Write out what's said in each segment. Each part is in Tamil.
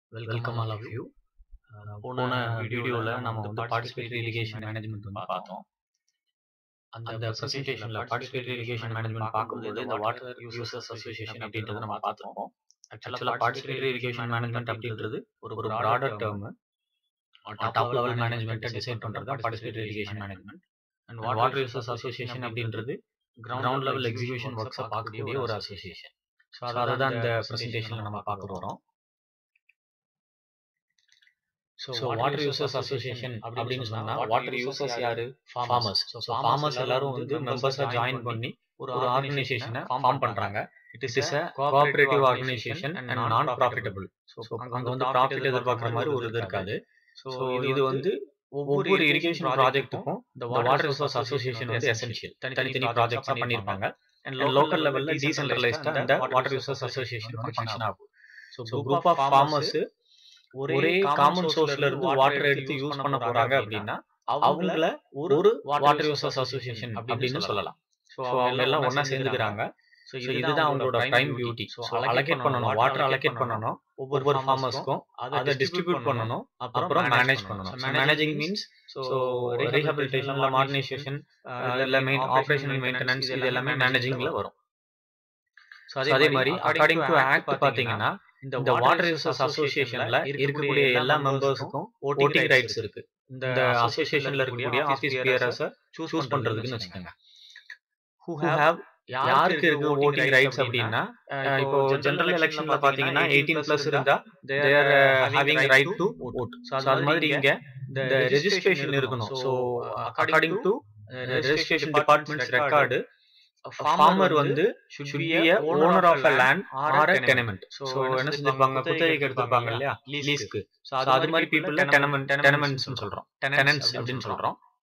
வெல்கம் ஆல் ஆஃப் யூ போன வீடியோவில் நம்ம வந்து பார்ட்டிசிபேட்டரி இரிகேஷன் மேனேஜ்மெண்ட் வந்து பார்த்தோம் அந்த ப்ரெசன்டேஷனில் பார்ட்டிசிபேட்டரி இரிகேஷன் மேனேஜ்மெண்ட் பார்க்கும்போது இந்த வாட்டர் யூசர்ஸ் அசோசியேஷன் அப்படின்றத நம்ம பார்த்துருப்போம் ஆக்சுவலாக பார்ட்டிசிபேட்டரி இரிகேஷன் மேனேஜ்மெண்ட் அப்படின்றது ஒரு ஒரு ப்ராடர் டேர்ம் டாப் லெவல் மேனேஜ்மெண்ட்டை டிசைட் பண்ணுறது தான் participatory irrigation management and water users association அப்படின்றது கிரவுண்ட் லெவல் எக்ஸிகியூஷன் ஒர்க்ஸை பார்க்கக்கூடிய ஒரு அசோசியேஷன் ஸோ அதை தான் இந்த ப்ரெசன்டேஷனில் நம்ம பார்க்க போகிறோம் ஸோ வாட்டர் யூசர்ஸ் அசோசியேஷன் அப்படின்னு சொன்னா வாட்டர் யூசர்ஸ் யாரு ஃபார்மர்ஸ் ஸோ ஃபார்மர்ஸ் எல்லாரும் வந்து மெம்பர்ஸை ஜாயின் பண்ணி ஒரு ஆர்கனைசேஷனை ஃபார்ம் பண்றாங்க it is is a cooperative organisation and non profitable so அங்க வந்து ப்ராஃபிட் எதிர்பார்க்குற மாதிரி ஒரு இது இருக்காது ஸோ இது வந்து ஒவ்வொரு இரிகேஷன் ப்ராஜெக்ட்டுக்கும் இந்த வாட்டர் ரிசோர்ஸ் அசோசியேஷன் வந்து எசென்ஷியல் தனித்தனி ப்ராஜெக்ட்ஸா பண்ணியிருப்பாங்க அண்ட் லோக்கல் லெவல்ல டீசென்ட்ரலைஸ்டா இந்த வாட்டர் ரிசோர்ஸ் அசோசியேஷன் ஃபங்க்ஷன் ஆகும் ஸோ குரூப் ஆஃப் ஃபார்மர்ஸ் ஒரே காமன் சோர்ஸ்ல இருந்து வாட்டர் எடுத்து யூஸ் பண்ண போறாங்க அப்படின்னா அவங்கள ஒரு வாட்டர் யூசர்ஸ் அசோசியேஷன் அப்படின்னு சொல்லலாம் ஸோ அவங்க எல்லாம் ஒன்னா சேர்ந்துக்கிறாங்க ஸோ இதுதான் அவங்களோட பிரைம் பியூட்டி ஸோ அலகேட் பண்ணணும் வாட்டர் அலகேட் பண்ணணும் ஒவ்வொரு ஃபார்மர்ஸ்க்கும் அதை டிஸ்ட்ரிபியூட் பண்ணணும் அப்புறம் மேனேஜ் பண்ணணும் மேனேஜிங் மீன்ஸ் ஸோ ரீஹபிலிட்டேஷன்ல மாடர்னைசேஷன் இல்லை மெயின் ஆப்ரேஷனல் மெயின்டெனன்ஸ் இது எல்லாமே மேனேஜிங்ல வரும் அதே மாதிரி அக்கார்டிங் டு ஆக்ட் பாத்தீங்கன்னா இந்த வாட்டர் யூசர்ஸ் அசோசியேஷன்ல இருக்கக்கூடிய எல்லா மெம்பர்ஸுக்கும் ஓட்டிங் ரைட்ஸ் இருக்கு இந்த அசோசியேஷன்ல இருக்கக்கூடிய ஆஃபீஸ் பியரஸ சூஸ் பண்றதுக்குன்னு வச்சுக்கோங்க ஹூ ஹேவ் யாருக்கு இருக்கு ஓட்டிங் ரைட்ஸ் அப்படின்னா இப்போ ஜெனரல் எலெக்ஷன்ல பாத்தீங்கன்னா எயிட்டீன் பிளஸ் இருந்தா there having right to vote so அது மாதிரி இங்க இந்த ரெஜிஸ்ட்ரேஷன் இருக்கணும் so according to registration departments record farmer வந்து should be a owner of a land or a tenement so என்ன செஞ்சிருப்பாங்க குத்தகைக்கு எடுத்திருப்பாங்க இல்லையா லீஸ்க்கு சோ அது மாதிரி பீப்புள்ல டெனமெண்ட் டெனமெண்ட்ஸ் சொல்றோம் டெனன்ட்ஸ் அப்படின்னு சொல்றோம்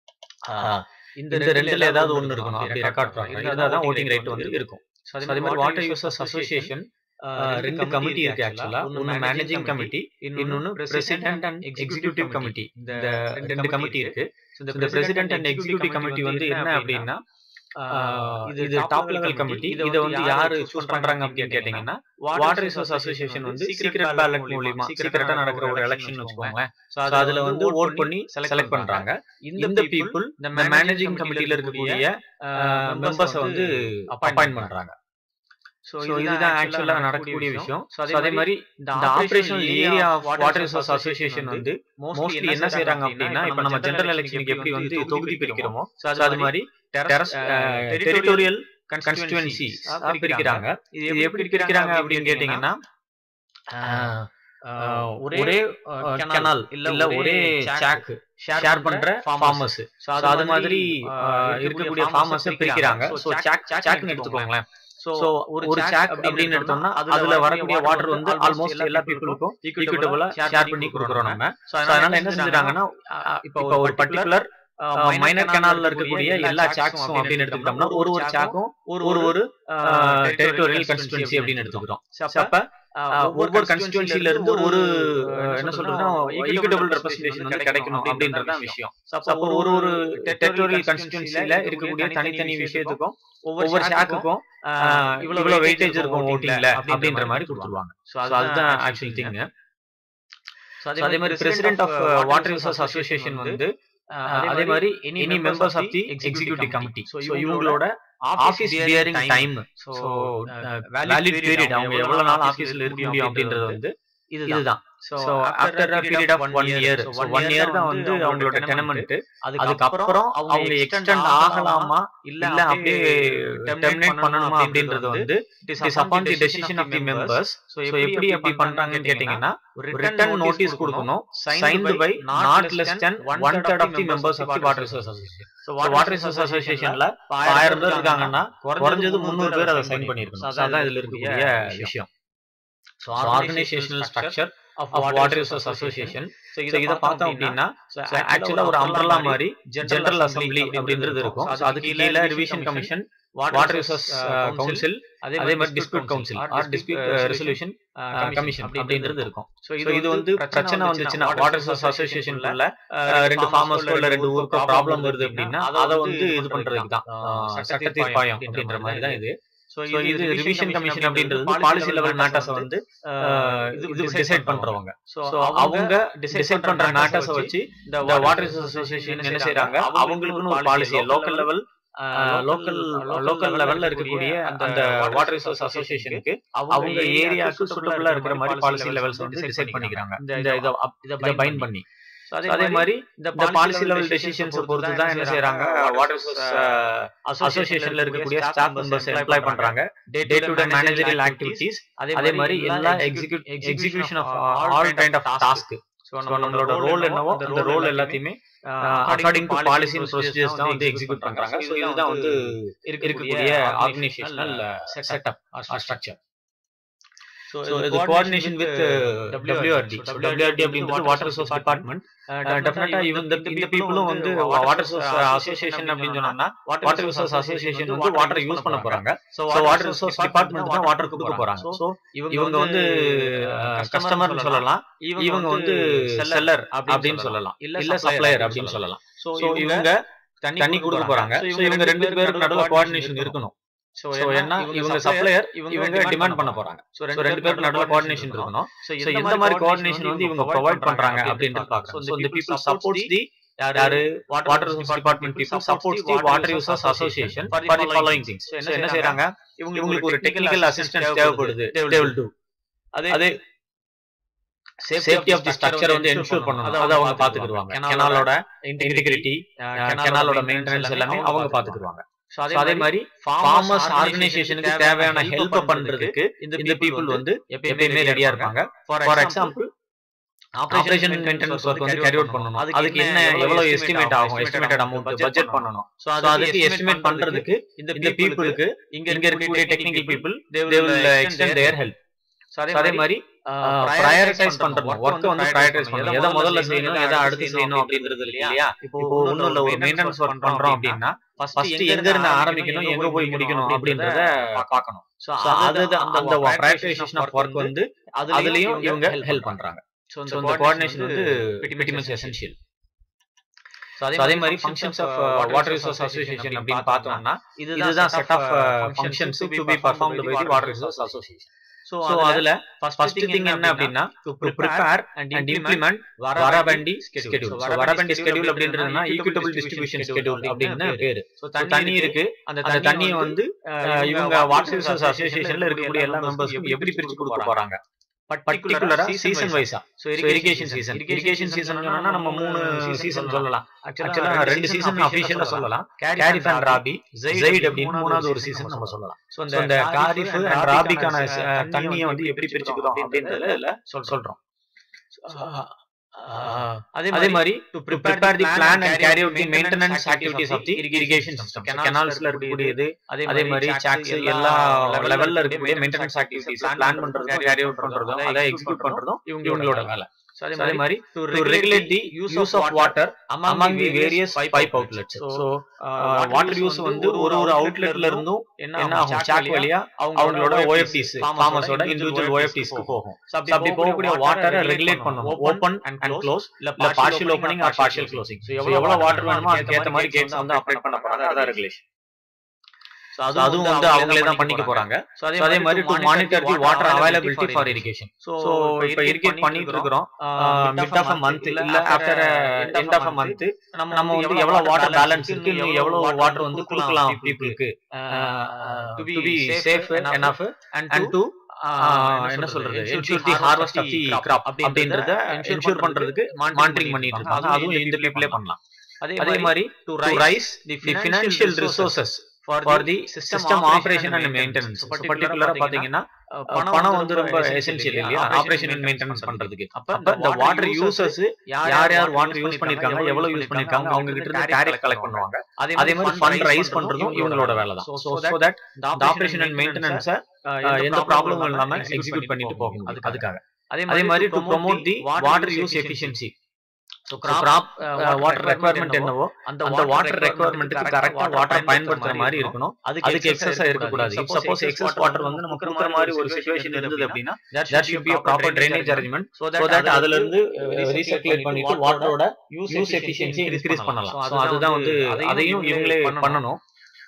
இந்த ரெண்டுல ஏதாவது ஒன்னு இருக்கணும் அப்படி ரெக்கார்ட் பண்றாங்க இருந்தா தான் ஓட்டிங் ரைட் வந்து இருக்கும் அதே மாதிரி வாட்டர் யூசர்ஸ் அசோசியேஷன் ரெண்டு கமிட்டி இருக்கு ஆக்சுவலா ஒன்னு மேனேஜிங் கமிட்டி இன்னொன்னு பிரசிடென்ட் அண்ட் எக்ஸிகியூட்டிவ் கமிட்டி இந்த ரெண்டு கமிட்டி இருக்கு இந்த பிரசிடென்ட் அண்ட் எக்ஸிகியூட்டிவ் கமிட்டி வந்து என்ன அப்படின்னா இது டாப் லெவல் கமிட்டி இதை வந்து யாரு சூஸ் பண்றாங்க அப்படின்னு கேட்டீங்கன்னா வாட்டர் ரிசோர்ஸ் அசோசியேஷன் வந்து சீக்ரெட் பேலட் மூலியமா சீக்ரெட்டா நடக்கிற ஒரு எலெக்ஷன் வச்சுக்கோங்களேன் அதுல வந்து ஓட் பண்ணி செலக்ட் பண்றாங்க இந்த பீப்புள் இந்த மேனேஜிங் கமிட்டில இருக்கக்கூடிய மெம்பர்ஸை வந்து அப்பாயின்ட் பண்றாங்க ஸோ இதுதான் ஆக்சுவலா நடக்கக்கூடிய விஷயம் அதே மாதிரி இந்த operational area of water resource association வந்து மோஸ்ட்லி என்ன செய்யறாங்க அப்படின்னா இப்ப நம்ம ஜெனரல் எலெக்ஷனுக்கு எப்படி வந்து தொகுதி பிரிக்கிறோமோ அது மாதிரி டெரிட்டோரியல் கன்ஸ்டிடுவன்சி பிரிக்கிறாங்க இது எப்படி பிரிக்கிறாங்க அப்படின்னு கேட்டீங்கன்னா ஒரே கெனால் இல்ல ஒரே சாக் ஷேர் பண்ற ஃபார்மர்ஸ் அது மாதிரி இருக்கக்கூடிய ஃபார்மர்ஸ் பிரிக்கிறாங்க சோ சாக் சாக்னு எடுத்துக்கோங்களேன் சோ ஒரு சாக் அப்படின்னு எடுத்தோம்னா அதுல வரக்கூடிய வாட்டர் வந்து ஆல்மோஸ்ட் எல்லா பீப்புளுக்கும் ஈக்குவிட்டபிளா ஷேர் பண்ணி கொடுக்குறோம் நம்ம அதனால என்ன செஞ்சுட்டாங்கன்னா இப்போ ஒரு பர்டிகுலர் மைனர் கெனால்ல இருக்கக்கூடிய எல்லா சாக்ஸும் அப்படின்னு எடுத்துக்கிட்டோம்னா ஒரு ஒரு சாக்கும் ஒரு ஒரு டெரிட்டோரியல் கன்ஸ்டிடுவன்சி அப்படின்னு எடுத்துக்கிறோம் அப்ப ஒவ்வொரு கன்ஸ்டிடுவன்சில இருந்து ஒரு என்ன சொல்றதுன்னா ஈக்குவிட்டபிள் ரெப்ரஸன்டேஷன் வந்து கிடைக்கணும் அப்படின்றதான் விஷயம் அப்போ ஒரு ஒரு டெரிட்டோரியல் கன்ஸ்டிடுவன்சில இருக்கக்கூடிய தனித்தனி விஷயத்துக்கும் ஒவ்வொரு ஷாக்குக்கும் இவ்வளவு வெயிட்டேஜ் இருக்கும் ஓட்டிங்ல அப்படின்ற மாதிரி கொடுத்துருவாங்க ஸோ அதுதான் ஆக்சுவல் திங் அதே மாதிரி president of water users association வந்து அதே மாதிரி any members of the executive committee so இவங்களோட office bearing time so valid period அவங்க எவ்வளவு நாள் ஆஃபீஸ்ல இருக்க முடியும் அப்படின்றது வந்து இதுதான் so after a period of one year so one year தான் வந்து அவங்களோட டெனமெண்ட் அதுக்கப்புறம் அவங்க எக்ஸ்டெண்ட் ஆகலாமா இல்ல அப்படியே டெர்மினேட் பண்ணணுமா அப்படின்றது வந்து it is upon the decision of the members so எப்படி அப்படி பண்றாங்கன்னு கேட்டீங்கன்னா ரிட்டர்ன் நோட்டீஸ் கொடுக்கணும் signed by not less than one third of the members of the water resource association water resource அசோசியேஷன்ல ஆயிரம் பேர் இருக்காங்கன்னா குறைஞ்சது முந்நூறு பேர் அதை சைன் பண்ணிருக்கணும் அதான் இதுல இருக்கக்கூடிய விஷயம் so organisational structure of water users association so இதை பார்த்தோம் அப்படின்னா ஆக்சுவலா ஒரு அம்பர்லா மாதிரி ஜெனரல் அசம்பிளி அப்படின்றது இருக்கும் அதுக்கு கீழே revision commission water users council அதே மாதிரி dispute council or dispute resolution commission அப்படின்றது இருக்கும் ஸோ இது வந்து பிரச்சனை வந்துச்சுன்னா வாட்டர் ரிசோர்ஸ் அசோசியேஷன்ல ரெண்டு ஃபார்மர்ஸ்க்கோ இல்ல ரெண்டு ஊருக்கோ ப்ராப்ளம் வருது அப்படின்னா அதை வந்து இது பண்றதுக்கு தான் சட்ட தீர்ப்பாயம் அப்படின்ற மாதிரி தான் இது ஸோ இது ரிவிஷன் கமிஷன் அப்படின்றது வந்து பாலிசி லெவல் மேட்டர்ஸை வந்து அஹ், இது டிசைட் பண்றவங்க ஸோ அவங்க டிசைட் பண்ற மேட்டர்ஸை வச்சு இந்த வாட்டர் ரிசோர்ஸ் அசோசியேஷன் என்ன செய்றாங்க அவங்களுக்குன்னு ஒரு policy local level local local லெவல்ல இருக்கக்கூடிய அந்த வாட்டர் ரிசோர்ஸ் அசோசியேஷனுக்கு அவங்க ஏரியாவுக்கு சூட்டபிளா இருக்கிற மாதிரி பாலிசி லெவல்ஸ் வந்து டிசைட் பண்ணிக்கிறாங்க இந்த இதை இதை பைண்ட் பண்ணி அதே மாதிரி இந்த பாலிசி லெவல் டெசிஷன்ஸ் பொறுத்து தான் என்ன செய்யறாங்க வாட்டர் ரிசோர்ஸ் அசோசியேஷன்ல இருக்கக்கூடிய ஸ்டாஃப் மெம்பர்ஸ் எம்ப்ளாய் பண்றாங்க day to day managerial activities அதே மாதிரி எல்லா execute execution of all kind of task so நம்மளோட ரோல் என்னவோ அந்த ரோல் எல்லாத்தையுமே according to policy and procedures தான் வந்து எக்ஸிக்யூட் பண்றாங்க ஸோ இதுதான் வந்து இருக்கக்கூடிய ஆர்கனைசேஷனல் செட்டப் ஸ்ட்ரக்சர் ஸோ இது கோஆர்டினேஷன் வித் டபிள்யூஆர்டி டபிள்யூஆர்டி அப்படின்றது வாட்டர் ரிசோர்ஸ் டிபார்ட்மெண்ட் டெஃபினட்டா இந்த இந்த பீப்புளும் வந்து வாட்டர் ரிசோர்ஸ் அசோசியேஷன் அப்படின்னு சொன்னோம்னா வாட்டர் ரிசோர்ஸ் அசோசியேஷன் வந்து வாட்டர் யூஸ் பண்ண போறாங்க ஸோ வாட்டர் ரிசோர்ஸ் டிபார்ட்மெண்ட் தான் வாட்டர் கொடுக்க போறாங்க ஸோ இவங்க வந்து கஸ்டமர்னு சொல்லலாம் இவங்க வந்து செல்லர் அப்படின்னு சொல்லலாம் இல்ல சப்ளையர் அப்படின்னு சொல்லலாம் ஸோ இவங்க தண்ணி கொடுக்க போறாங்க ஸோ இவங்க ரெண்டு பேருக்கு நடுவில் கோஆர்டினேஷன் இருக்கணும் சோ ஏன்னா இவங்க சப்ளையர் இவங்க டிமாண்ட் பண்ண போறாங்க சோ ரெண்டு பேருக்கு நடுவுல கோஆர்டினேஷன் இருக்கணும் சோ எந்த மாதிரி கோஆர்டினேஷன் வந்து இவங்க ப்ரொவைட் பண்றாங்க அப்படின்றது பாக்குறோம் சோ இந்த பீப்புள் சப்போர்ட்ஸ் தி யாரு water resource department people supports the water users association for the following things so என்ன செய்றாங்க இவங்களுக்கு ஒரு டெக்னிக்கல் அசிஸ்டன்ஸ் தேவைப்படுது தே வில் டு அதே சேஃப்டி ஆஃப் தி ஸ்ட்ரக்சர் வந்து என்ஷூர் பண்ணணும் அதை அவங்க பாத்துக்கிடுவாங்க கெனாலோட இன்டெகிரிட்டி கெனாலோட மெயின்டெனன்ஸ் எல்லாமே அவங்க பாத்துக்கிடுவாங்க அதே மாதிரி ஃபார்மர்ஸ் ஆர்கனைசேஷனுக்கு தேவையான ஹெல்ப் பண்றதுக்கு இந்த பீப்புள் வந்து எப்பயுமே ரெடியா இருப்பாங்க for example operation maintenance work வந்து கேரி அவுட் பண்ணணும் அதுக்கு என்ன எவ்வளவு எஸ்டிமேட் ஆகும் எஸ்டிமேட்டட் அமௌண்ட் பட்ஜெட் பண்ணணும் சோ அதுக்கு எஸ்டிமேட் பண்றதுக்கு இந்த பீப்புளுக்கு இங்க இருக்கக்கூடிய technical people they will extend their help அதே மாதிரி ப்ரையாரிட்டைஸ் பண்றது ஒர்க் வந்து ப்ரையாரிட்டைஸ் பண்ணணும் எதை முதல்ல செய்யணும் எதை அடுத்து செய்யணும் அப்படின்றது இல்லையா இப்போ ஒண்ணும் இல்ல ஒரு மெயின்டெனன்ஸ் ஒர்க் பண்றோம் அப்படின்னா ஃபர்ஸ்ட் எங்க இருந்து ஆரம்பிக்கணும் எங்க போய் முடிக்கணும் அப்படின்றத பார்க்கணும் சோ அது அந்த ப்ரையாரிட்டைசேஷன் ஆஃப் ஒர்க் வந்து அதுலயும் இவங்க ஹெல்ப் பண்றாங்க சோ இந்த கோஆர்டினேஷன் வந்து வெரி மச் எசென்ஷியல் அதே மாதிரி functions of water resource association அப்படின்னு பார்த்தோம்னா இதுதான் set of functions to be performed by the water resource association so அதுல ஃபர்ஸ்ட் திங் என்ன அப்படின்னா to prepare and implement warabandi schedule so warabandi schedule அப்படின்றதுனா ஈக்விட்டபிள் டிஸ்ட்ரிபியூஷன் ஸ்கெடியூல் அப்படின்னு பேரு சோ தண்ணி இருக்கு அந்த தண்ணியை வந்து இவங்க வாட்டர் ரிசோர்ஸ் அசோசியேஷன்ல இருக்கக்கூடிய எல்லா மெம்பர்ஸ்க்கும் எப்படி பிரிச்சு கொடுக்க போறாங்க பர்டிகுலரா சீசன் வைஸா so irrigation season irrigation season சொன்னா நம்ம மூணு சீசன் சொல்லலாம் ஆக்சுவலா ரெண்டு சீசன் அபிஷியலா சொல்லலாம் காரிஃப் அண்ட் ராபி ஜெயிட் அப்படின்னு மூணாவது ஒரு சீசன் நம்ம சொல்லலாம் சோ இந்த காரிஃப் அண்ட் ராபிக்கான தண்ணியை வந்து எப்படி பிரிச்சுக்கிறோம் அப்படின்றதுல சொல்றோம் அதே மாதிரி to prepare the plan and carry out the maintenance activities of the irrigation system கெனால்ஸ்ல இருக்கக்கூடியது அதே மாதிரி சாக்ஸ் எல்லா லெவல்ல இருக்கக்கூடிய மெயின்டெனன்ஸ் ஆக்டிவிட்டீஸ் பிளான் பண்றதும் கேரி அவுட் பண்றதும் அதை எக்ஸிக்யூட் பண்றதும் இவங்களோட வேலை அதே மாதிரி to regulate the use of water among the various pipe outlets so water use வந்து ஒரு ஒரு அவுட்லெட்ல இருந்தும் என்ன ஆகும் சாக் வழியா அவங்களோட ஓஎஃப்டிஸ் ஃபார்மர்ஸோட இண்டிவிஜுவல் ஓஎஃப்டிஸ்க்கு போகும் அப்படி போகக்கூடிய வாட்டரை ரெகுலேட் பண்ணணும் ஓபன் அண்ட் க்ளோஸ் இல்ல partial opening or partial closing so எவ்வளவு வாட்டர் வேணுமோ அதுக்கு ஏத்த மாதிரி கேட்ஸ் வந்து ஆபரேட் பண்ண போறாங்க அதான் ரெகுலேஷன் அதுவும் வந்து அவங்களே தான் பண்ணிக்க போறாங்க அதே மாதிரி to monitor the water availability for irrigation so இப்ப இரிகேட் பண்ணிட்டு இருக்கிறோம் மிட் ஆஃப் அ மந்த் இல்ல after end of a month நம்ம வந்து எவ்வளவு வாட்டர் பேலன்ஸ் இருக்கு இன்னும் எவ்வளவு வாட்டர் வந்து கொடுக்கலாம் பீப்புளுக்கு to be safe enough and to என்ன சொல்றது ensure the harvest of the crop அப்படின்றத என்ஷூர் பண்றதுக்கு மானிட்டரிங் பண்ணிட்டு இருக்காங்க அதுவும் இந்த பீப்புளே பண்ணலாம் அதே மாதிரி to raise the financial resources for the system operation and maintenance பர்டிகுலரா பாத்தீங்கன்னா பணம் வந்து ரொம்ப எசென்சியல் இல்லையா ஆபரேஷன் அண்ட் மெயின்டெனன்ஸ் பண்றதுக்கு அப்ப இந்த வாட்டர் யூசர்ஸ் யார் யார் வாட்டர் யூஸ் பண்ணிருக்காங்க எவ்வளவு யூஸ் பண்ணிருக்காங்க அவங்க கிட்ட இருந்து டேரிஃப் கலெக்ட் பண்ணுவாங்க அதே மாதிரி ஃபண்ட் ரைஸ் பண்றதும் இவங்களோட வேலை தான் சோ தட் இந்த ஆபரேஷன் அண்ட் மெயின்டெனன்ஸ் எந்த ப்ராப்ளமும் இல்லாம எக்ஸிக்யூட் பண்ணிட்டு போகணும் அதுக்காக அதே மாதிரி to promote the water use efficiency so crop water requirement என்னவோ அந்த வாட்டர் ரெக்குவயர்மெண்ட்டுக்கு கரெக்டா வாட்டர் பயன்படுத்துற மாதிரி இருக்கணும் அதுக்கு எக்ஸஸா இருக்க கூடாது இப் சப்போஸ் எக்ஸஸ் வாட்டர் வந்து நம்ம கொடுக்குற மாதிரி ஒரு சிச்சுவேஷன் இருந்தது அப்படின்னா there should be proper drainage arrangement so that அதுல இருந்து ரீசர்க்குலேட் பண்ணிட்டு வாட்டரோட யூஸ் எஃபிஷியன்சி இன்க்ரீஸ் பண்ணலாம் சோ அதுதான் வந்து அதையும் இவங்களே பண்ணணும்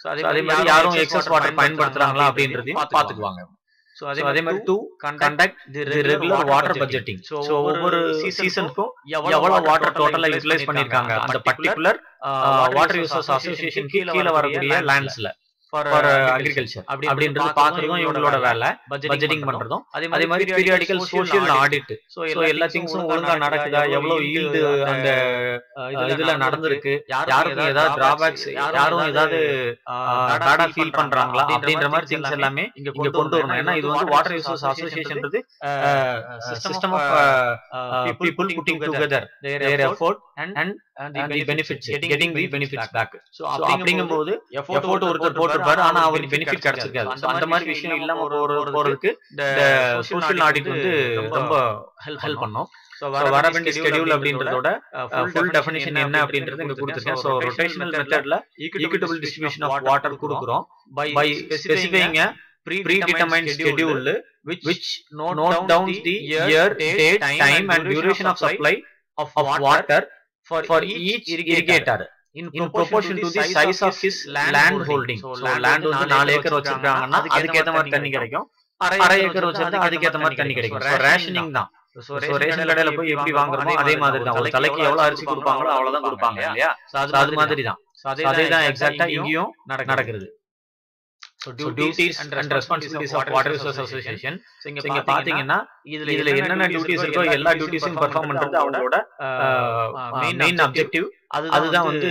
So, அதே மாதிரி யாரும் எக்ஸஸ் வாட்டர் பயன்படுத்துறாங்களா அப்படின்றதையும் பாத்துக்குவாங்க ஸோ So, அதே மாதிரி to conduct the regular water budgeting so ஒவ்வொரு சீசனுக்கும் எவ்வளவு வாட்டர் டோட்டலா யூட்டிலைஸ் பண்ணிருக்காங்க அந்த பர்டிகுலர் வாட்டர் யூசர்ஸ் அசோசியேஷனுக்கு கீழே வரக்கூடிய லேண்ட்ஸ்ல ஃபார் அக்ரிகல்ச்சர் அப்படின்றது பாக்குறதும் இவங்களோட வேலை பட்ஜெட்டிங் பண்றதும் அதே மாதிரி பீரியாடிக்கல் சோஷியல் ஆடிட் ஸோ எல்லா திங்ஸும் ஒழுங்கா நடக்குதா எவ்வளவு ஈல்டு அந்த அஹ், இதுல நடந்திருக்கு யாருக்கும் ஏதாவது டிராபேக்ஸ் யாரும் ஏதாவது பேடா ஃபீல் பண்றாங்களா அப்படின்ற மாதிரி திங்ஸ் எல்லாமே இங்க கொண்டு வரணும் ஏன்னா இது வந்து வாட்டர் யூசர்ஸ் அசோசியேஷன்றது system of people putting together their effort and the benefits getting the benefits back so so அப்படிங்கும்போது எஃபோர்ட் ஒருத்தர் போட்டிருப்பாரு ஆனா அவருக்கு பெனிஃபிட் கிடைச்சிருக்காது So, அந்த மாதிரி விஷயம் இல்லாம போற போறதுக்கு இந்த சோஷியல் ஆடிட் வந்து ரொம்ப ஹெல்ப் பண்ணும் ஸோ So, வர வேண்டிய ஸ்கெடியூல் அப்படின்றதோட ஃபுல் டெஃபினிஷன் என்ன அப்படின்றது இங்க கொடுத்துருக்கேன் ஸோ ரொட்டேஷனல் மெத்தட்ல ஈக்குவபிள் டிஸ்ட்ரிபியூஷன் ஆஃப் வாட்டர் கொடுக்குறோம் by specifying predetermine schedule which note down the year, date, time and duration of supply of of water for each irrigator in proportion to the size of his land holding. So land வந்து நாலு ஏக்கர் வச்சிருக்காங்கன்னா அதுக்கேத்த மாதிரி தண்ணி கிடைக்கும் அரை ஏக்கர் வச்சிருந்தா அதுக்கேத்த மாதிரி தண்ணி கிடைக்கும் ஸோ ரேஷனிங் தான் ஸோ ரேஷன் கடையில போய் எப்படி வாங்குறோமோ அதே மாதிரி தான் ஒரு தலைக்கு எவ்வளவு அரிசி கொடுப்பாங்களோ அவ்வளவுதான் கொடுப்பாங்க இல்லையா So அது மாதிரி தான் So அதே தான் எக்ஸாக்டா இங்கேயும் நடக்கிறது so So duties and responsibilities of water resource association So இங்க பாத்தீங்கன்னா இதுல என்னென்ன டியூட்டிஸ் இருக்கோ எல்லா டியூட்டிஸையும் பெர்ஃபார்ம் பண்றது அவங்களோட மெயின் அப்ஜெக்டிவ் அதுதான் வந்து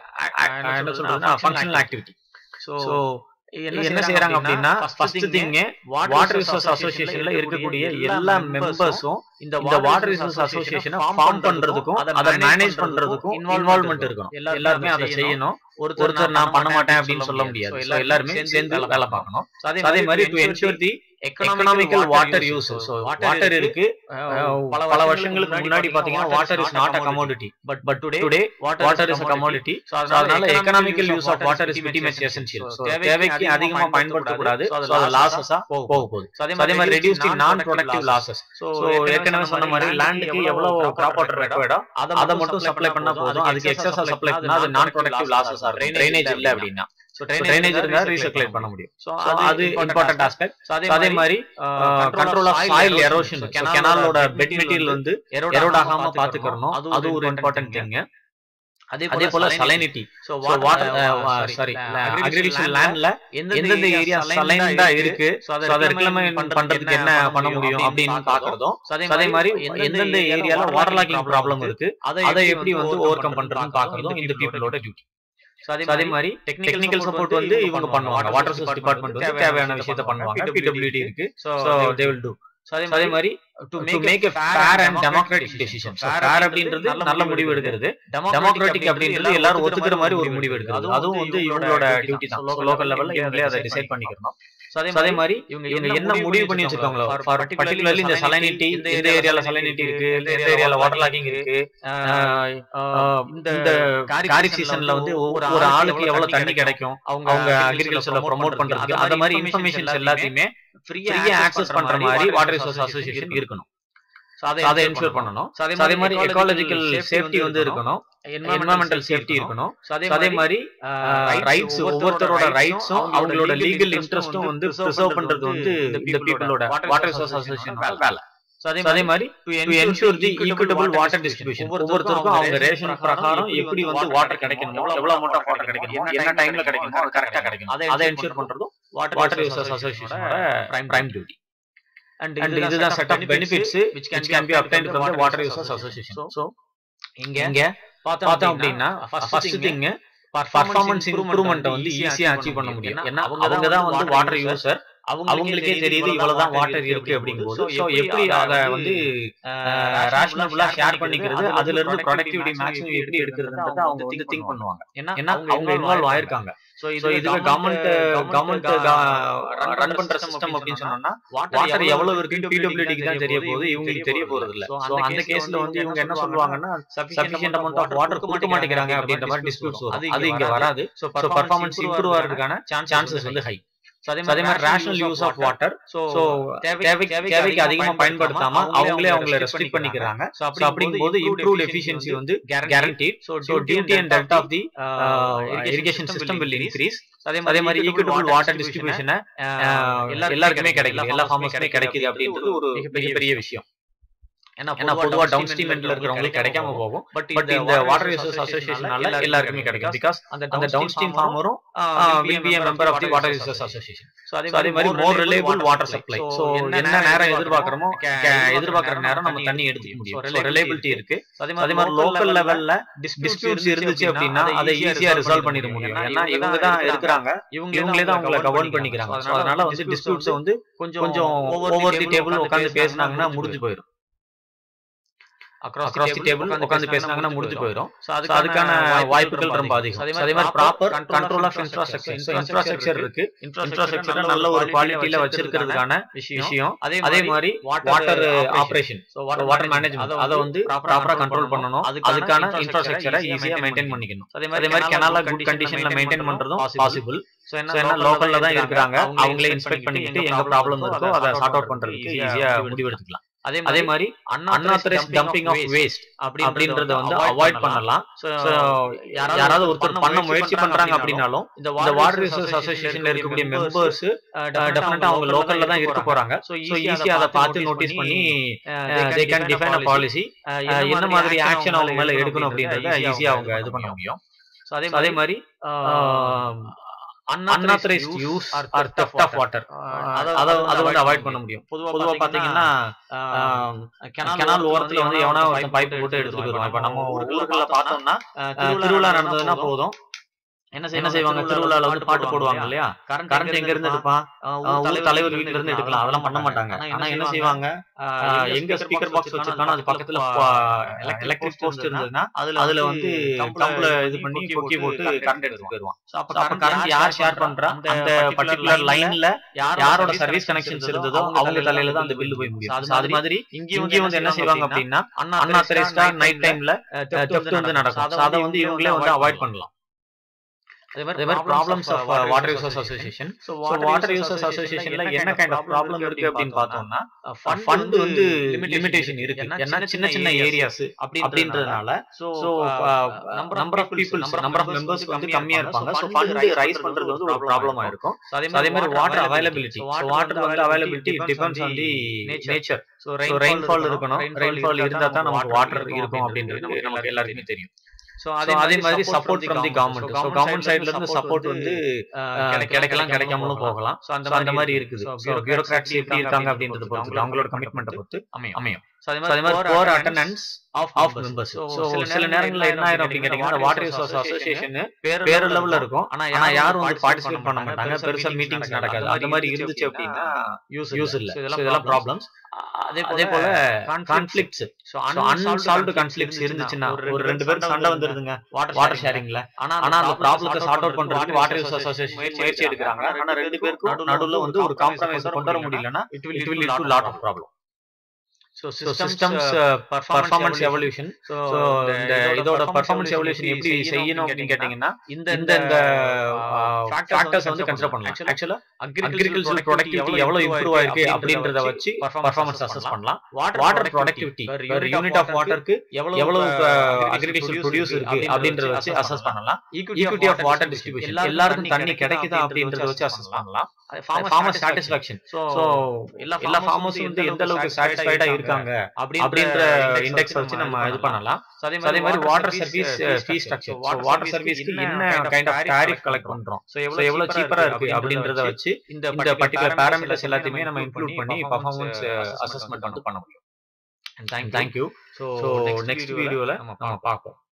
அ- என்ன சொல்றதுன்னா ஃபங்க்ஷனல் ஆக்டிவிட்டி ஸோ ஸோ என்ன செய்யறாங்க அப்படின்னா ஃபர்ஸ்ட் திங் வாட்டர் ரிசோர்ஸ் அசோசியேஷன்ல இருக்கக்கூடிய எல்லா மெம்பர்ஸும் இந்த இந்த வாட்டர் ரிசோர்ஸ் அசோசியேஷனை ஃபார்ம் பண்றதுக்கும் அதை மேனேஜ் பண்றதுக்கும் இன்வால்வ்மெண்ட் இருக்கணும் எல்லாருமே அதை செய்யணும் ஒருத்தர் நான் பண்ண மாட்டேன் அப்படின்னு சொல்ல முடியாது So எல்லாருமே சேர்ந்து வேலை பார்க்கணும் So அதே மாதிரி to ensure the economical water use so water இருக்கு அஹ், பல வருஷங்களுக்கு முன்னாடி பாத்தீங்கன்னா water is not a commodity but but today water is a commodity அதனால economical use of water is very much essential so தேவைக்கு அதிகமா பயன்படுத்தக்கூடாது ஸோ அது லாசஸா போக போகுது So அதே மாதிரி ரெடியூஸ் தி நான் ப்ரொடக்டிவ் லாசஸ் ஸோ ஏற்கனவே சொன்ன மாதிரி லேண்டுக்கு எவ்வளவு கிராப் வாட்டர் ரெக்வயர்டோ அதை மட்டும் சப்ளை பண்ணா போதும் அதுக்கு எக்ஸஸா சப்ளை பண்ணா அது நான் ப்ரொடக்டிவ் லாசஸ் ஆகும் ட்ரைனேஜ் இல்ல அப்படின்னா ஸோ ட்ரைனேஜ் இருந்தா ரீசர்க்குலேட் பண்ண முடியும் ஸோ So அது இம்பார்ட்டன்ட் ஆஸ்பெக்ட் அதே மாதிரி கண்ட்ரோல் ஆஃப் சாயில் எரோஷன் கெனாலோட பெட் மெட்டீரியல் வந்து எரோட் ஆகாம பாத்துக்கறணும் அது ஒரு இம்பார்ட்டன்ட் திங் அதே போல salinity so so water sorry agriculture லேண்ட்ல எந்தெந்த ஏரியா சலைன்டா இருக்கு ஸோ அதை ரெக்ளமெண்ட் பண்றதுக்கு என்ன பண்ண முடியும் அப்படின்னு பாக்குறதும் அதே மாதிரி எந்தெந்த ஏரியால வாட்டர் லாக்கிங் ப்ராப்ளம் இருக்கு அதை எப்படி வந்து ஓவர் கம் பண்றதுன்னு பாக்குறதும் இந்த பீப்புளோட டியூட்டி அதே மாதிரி டெக்னிக்கல் சப்போர்ட் வந்து இவங்க பண்ணுவாங்க வாட்டர் சோர்ஸ் டிபார்ட்மெண்ட் வந்து தேவையான விஷயத்த பண்ணுவாங்க பிடபிள்யூடி இருக்கு ஸோ தே வில் டூ அதே மாதிரி to make a fair and democratic decision fair அப்படின்றது நல்ல முடிவு எடுக்கிறது டெமோக்ராட்டிக் அப்படின்றது எல்லாரும் ஒத்துக்கிற மாதிரி ஒரு முடிவு எடுக்கிறது அதுவும் வந்து இவங்களோட டியூட்டி தான் லோக்கல் லெவல்ல இவங்களே அதை டிசைட் பண்ணிக்கணும் அதே மாதிரி இவங்க என்ன முடிவு பண்ணி வச்சிருக்காங்களோ ஃபார் பர்டிகுலர்லி இந்த சலைனிட்டி இந்த ஏரியால சலைனிட்டி இருக்கு இந்த ஏரியால வாட்டர் லாக்கிங் இருக்கு இந்த காரி சீசன்ல வந்து ஒவ்வொரு ஆளுக்கு எவ்வளவு தண்ணி கிடைக்கும் அவங்க அக்ரிகல்ச்சர்ல ப்ரொமோட் பண்றதுக்கு அந்த மாதிரி இன்ஃபர்மேஷன்ஸ் எல்லாத்தையுமே ஃப்ரீயா ஆக்சஸ் பண்ற மாதிரி வாட்டர் ரிசோர்ஸ் அசோசியேஷன் இருக்கணும் அதை என்ஷூர் பண்ணணும் அதே மாதிரி எக்காலஜிக்கல் சேஃப்டி வந்து இருக்கணும் என்வரன்மெண்டல் சேஃப்டி இருக்கணும் அதே மாதிரி ரைட்ஸ் ஒவ்வொருத்தரோட ரைட்ஸும் அவங்களோட லீகல் இன்ட்ரெஸ்டும் வந்து ப்ரிசர்வ் பண்றது வந்து இந்த பீப்புளோட வாட்டர் ரிசோர்ஸ் அசோசியேஷனோட வேலை அதே மாதிரி to ensure the equitable water distribution ஒவ்வொருத்தருக்கும் அவங்க ரேஷன் பிரகாரம் எப்படி வந்து வாட்டர் கிடைக்கணுமோ எவ்வளவு அமௌண்ட் ஆஃப் வாட்டர் கிடைக்கணுமோ என்ன டைம்ல கிடைக்கணுமோ அது கரெக்டா கிடைக்கணும் அதை என்ஷூர் பண்றதும் வாட்டர் ரிசோர்ஸ் அசோசியேஷனோட பிரைம் டியூட்டி and இதுதான் set of benefits which can can be obtained from the water users association so இங்க இங்க பார்த்தோம் அப்படின்னா ஃபர்ஸ்ட் திங் பர்ஃபார்மன்ஸ் இம்ப்ரூவ்மெண்ட் வந்து ஈஸியா அச்சீவ் பண்ண முடியும் ஏன்னா அவங்க தான் வந்து வாட்டர் யூசர் அவங்களுக்கே தெரியுது இவ்வளவுதான் வாட்டர் இருக்கு அப்படிங்கும்போது சோ எப்படி அத வந்து ரேஷனபிளா ஷேர் பண்ணிக்கிறது அதுல இருந்து ப்ரொடக்டிவிட்டி மேக்ஸிமம் எப்படி எடுக்கிறதுன்றத அவங்க வந்து திங்க் பண்ணுவாங்க ஏன்னா அவங்க இன்வால்வ் ஆயிருக்காங்க சோ இதுவே கவர்மெண்ட் கவர்மெண்ட் ரன் பண்ற சிஸ்டம் அப்படின்னு சொன்னோம்னா வாட்டர் எவ்வளவு இருக்கு பிடபிள்யூடிக்கு தான் தெரிய போகுது இவங்களுக்கு தெரிய போறது இல்ல சோ அந்த கேஸ்ல வந்து இவங்க என்ன சொல்லுவாங்கன்னா சஃபிஷியன்ட் அமௌண்ட் ஆஃப் வாட்டர் கொடுக்க மாட்டேங்கிறாங்க அப்படின்ற மாதிரி டிஸ்பியூட்ஸ் வரும் அது இங்க வராது சோ பர்ஃபார்மன்ஸ் இம்ப்ரூவ் ஆகிறதுக்கான சான்சஸ் வந்து ஹை So, அதே மாதிரி rational use of water so தேவைக்கு தேவைக்கு அதிகமா பயன்படுத்தாம அவங்களே அவங்கள ரெஸ்ட்ரிக்ட் பண்ணிக்கிறாங்க ஸோ அப்படிங்கும்போது இம்ப்ரூவ்ட் எஃபிஷியன்சி வந்து guaranteed so duty and delta of the irrigation system will increase அதே மாதிரி ஈக்குவல் வாட்டர் டிஸ்ட்ரிபியூஷனை எல்லாருக்குமே கிடைக்குது எல்லா ஃபார்மர்ஸ்க்குமே கிடைக்குது அப்படின்றது ஒரு மிகப்பெரிய விஷயம் ஏன்னா பொதுவா டவுன் ஸ்ட்ரீம் எண்ட்ல இருக்கிறவங்களுக்கு கிடைக்காம போகும் பட் இந்த வாட்டர் யூசர்ஸ் அசோசியேஷனால எல்லாருக்குமே கிடைக்கும் பிகாஸ் அந்த டவுன் ஸ்ட்ரீம் ஃபார்மரும் will be member of the water users association so அதே மாதிரி more reliable water supply so என்ன நேரம் எதிர்பார்க்கறோமோ எதிர்பார்க்கற நேரம் நம்ம தண்ணி எடுத்துக்க முடியும் ரிலேபிலிட்டி இருக்கு அதே மாதிரி லோக்கல் லெவல்ல டிஸ்பியூட்ஸ் இருந்துச்சு அப்படின்னா அதை ஈஸியா ரிசால்வ் பண்ணிட முடியும் ஏன்னா இவங்க தான் இருக்கிறாங்க இவங்களே தான் அவங்களை கவர்ன் பண்ணிக்கிறாங்க ஸோ அதனால வந்து டிஸ்பியூட்ஸ் வந்து கொஞ்சம் ஓவர் தி டேபிள் உட்காந்து பேசினாங்கன்னா முடிஞ்சு போயிடும் அக்ராஸ் தி டேபிள் உட்காந்து பேசினாங்கன்னா முடிஞ்சு போயிடும் ஸோ அதுக்கான வாய்ப்புகள் ரொம்ப அதிகம் அதே மாதிரி proper control of infrastructure so infrastructure இருக்கு இன்ஃப்ராஸ்ட்ரக்சர் நல்ல ஒரு குவாலிட்டியில வச்சிருக்கிறதுக்கான விஷயம் அதே மாதிரி water operation so water management அதை வந்து ப்ராப்பரா கண்ட்ரோல் பண்ணணும் அதுக்கான இன்ஃப்ராஸ்ட்ரக்சரை ஈஸியா மெயின்டைன் பண்ணிக்கணும் அதே மாதிரி கெனால குட் கண்டிஷன்ல மெயின்டைன் பண்றதும் பாசிபிள் ஸோ என்ன லோக்கல்ல தான் இருக்கிறாங்க அவங்களே இன்ஸ்பெக்ட் பண்ணிக்கிட்டு எங்க ப்ராப்ளம் இருக்கோ அதை சார்ட் அவுட் பண்றதுக்கு ஈஸியா முடிவெடுத்துக்கலாம் அதே மாதிரி அன்ஆத்தரைஸ் டம்பிங் ஆஃப் வேஸ்ட் அப்படின்றத வந்து அவாய்ட் பண்ணலாம் யாராவது ஒருத்தர் பண்ண முயற்சி பண்றாங்க அப்படின்னாலும் இந்த வாட்டர் ரிசோர்ஸ் அசோசியேஷன்ல இருக்கக்கூடிய மெம்பர்ஸ் டெஃபினட்டா அவங்க லோக்கல்ல தான் இருக்க போறாங்க ஸோ ஈஸியா அதை பார்த்து நோட்டீஸ் பண்ணி they can define a policy என்ன மாதிரி ஆக்ஷன் அவங்க மேல எடுக்கணும் அப்படின்றத ஈஸியா அவங்க இது பண்ண முடியும் அதே மாதிரி unauthorised use or theft of water அதை அதை வந்து அவாய்ட் பண்ண முடியும் பொதுவா பாத்தீங்கன்னா கெனால் ஓரத்துல வந்து எவனா ஒருத்தன் பைப் போட்டு எடுத்துட்டு போயிருவான் இப்ப நம்ம ஊருக்குள்ள பார்த்தோம்னா திருவிழா நடந்ததுன்னா போதும் என்ன என்ன செய்வாங்க திருவிழால வந்து பாட்டு போடுவாங்க இல்லையா கரண்ட் எங்க இருந்து எடுப்பான் ஊர் தலைவர் வீட்டுல இருந்து எடுக்கலாம் அதெல்லாம் பண்ண மாட்டாங்க ஆனா என்ன செய்வாங்க எங்க ஸ்பீக்கர் பாக்ஸ் வச்சிருக்கானோ அது பக்கத்துல எலக்ட்ரிக் போஸ்ட் இருந்ததுன்னா அதுல வந்து கம்புல இது பண்ணி பொக்கி போட்டு கரண்ட் எடுத்து போயிருவான் அப்ப கரண்ட் யார் ஷேர் பண்றா அந்த பர்டிகுலர் லைன்ல யாரோட சர்வீஸ் கனெக்ஷன்ஸ் இருந்ததோ அவங்க தலையில தான் அந்த பில்லு போய் முடியும் அது மாதிரி இங்க வந்து என்ன செய்வாங்க அப்படின்னா அன்ஆத்தரைஸ்டா நைட் டைம்ல தெஃப்ட் வந்து நடக்கும் அதை வந்து இவங்களே வந்து அவாய்ட் பண்ணலாம் அதே மாதிரி problems of water users association so water users அசோசியேஷன்ல என்ன கைண்ட் ஆஃப் ப்ராப்ளம் இருக்கு அப்படின்னு பார்த்தோம்னா ஃபண்ட் வந்து லிமிடேஷன் இருக்கு ஏன்னா சின்ன சின்ன ஏரியாஸ் அப்படின்றதுனால so number of peoples number of members வந்து கம்மியா இருப்பாங்க ஸோ ஃபண்ட் ரைஸ் பண்றது வந்து ஒரு ப்ராப்ளமா இருக்கும் அதே மாதிரி வாட்டர் அவைலபிலிட்டி ஸோ வாட்டர் வந்து availability depends on the nature so rainfall இருக்கணும் ரெயின்ஃபால் இருந்தா தான் நமக்கு வாட்டர் இருக்கும் அப்படின்றது நமக்கு எல்லாருக்குமே தெரியும் ஸோ அதே மாதிரி support from the government so government சைட்ல இருந்து சப்போர்ட் வந்து கிடைக்கலாம் கிடைக்காமலும் போகலாம் ஸோ அந்த அந்த மாதிரி இருக்குது ஸோ பியூரோக்ராட்ஸ் எப்படி இருக்காங்க அப்படின்றத பொறுத்து அவங்களோட கமிட்மெண்ட்டை பொறுத்து அமையும் அமையும் அதே மாதிரி poor attendance of of members so சில நேரங்கள்ல என்ன ஆயிரும் அப்படின்னு கேட்டீங்கன்னா வாட்டர் ரிசோர்ஸ் அசோசியேஷன் பேர் லெவல்ல இருக்கும் ஆனா யாரும் வந்து பார்ட்டிசிபேட் பண்ண மாட்டாங்க பெருசா மீட்டிங்ஸ் நடக்காது அந்த மாதிரி இருந்துச்சு அப்படின்னா யூஸ் யூஸ் இல்ல இதெல்லாம் ப்ராப்ளம்ஸ் அதே போல கான்ஃபிளிக்ஸ் ஸோ அன்சால்வ்டு கான்ஃபிளிக்ஸ் இருந்துச்சுன்னா ஒரு ரெண்டு பேருக்கு சண்டை வந்துருதுங்க வாட்டர் ஷேரிங்ல ஆனா அந்த ப்ராப்ளத்தை சார்ட் அவுட் பண்றதுக்கு வாட்டர் யூஸ் அசோசியேஷன் முயற்சி எடுக்கிறாங்க ஆனா ரெண்டு பேருக்கும் நடுவுல வந்து ஒரு காம்ப்ரமைஸ் கொண்டு வர முடியலன்னா it will it will lead to lot of problem so systems performance evaluation so இந்த இதோட பர்ஃபார்மன்ஸ் எவல்யூஷன் எப்படி செய்யணும் அப்படின்னு கேட்டீங்கன்னா இந்த இந்த ஃபேக்டர்ஸ் வந்து கன்சிடர் பண்ணலாம் ஆக்சுவலா அக்ரிகல்ச்சர் ப்ரொடக்டிவிட்டி எவ்வளவு இம்ப்ரூவ் ஆயிருக்கு அப்படின்றத வச்சு பர்ஃபார்மன்ஸ் அசஸ் பண்ணலாம் வாட்டர் ப்ரொடக்டிவிட்டி ஒரு யூனிட் ஆஃப் வாட்டருக்கு எவ்வளவு அக்ரிகல்ச்சர் ப்ரொடியூஸ் இருக்கு அப்படின்றத வச்சு அசஸ் பண்ணலாம் ஈக்விட்டி ஆஃப் வாட்டர் டிஸ்ட்ரிபியூஷன் எல்லாருக்கும் தண்ணி கிடைக்குதா அப்படின்றத வச்சு அசஸ் பண்ணலாம் ஃபார்மர் சாட்டிஸ்பாக்சன் ஸோ எல்லா ஃபார்மர்ஸும் வந்து எந்த அளவுக்கு சாட்டிஸ்ஃபைடா இருக்காங்க அப்படின்ற இண்டெக்ஸ் வச்சு நம்ம இது பண்ணலாம் அதே மாதிரி water service fee structure water சர்வீஸ்க்கு என்ன கைண்ட் ஆஃப் டாரிஃப் கலெக்ட் பண்றோம் ஸோ எவ்வளவு சீப்பரா இருக்கு அப்படின்றத வச்சு இந்த பர்டிகுலர் பேராமீட்டர்ஸ் எல்லாத்தையுமே நம்ம இன்க்ளூட் பண்ணி பர்ஃபார்மன்ஸ் அசஸ்மெண்ட் வந்து பண்ண முடியும் தேங்க்யூ ஸோ நெக்ஸ்ட் வீடியோல நம்ம பார்ப்போம்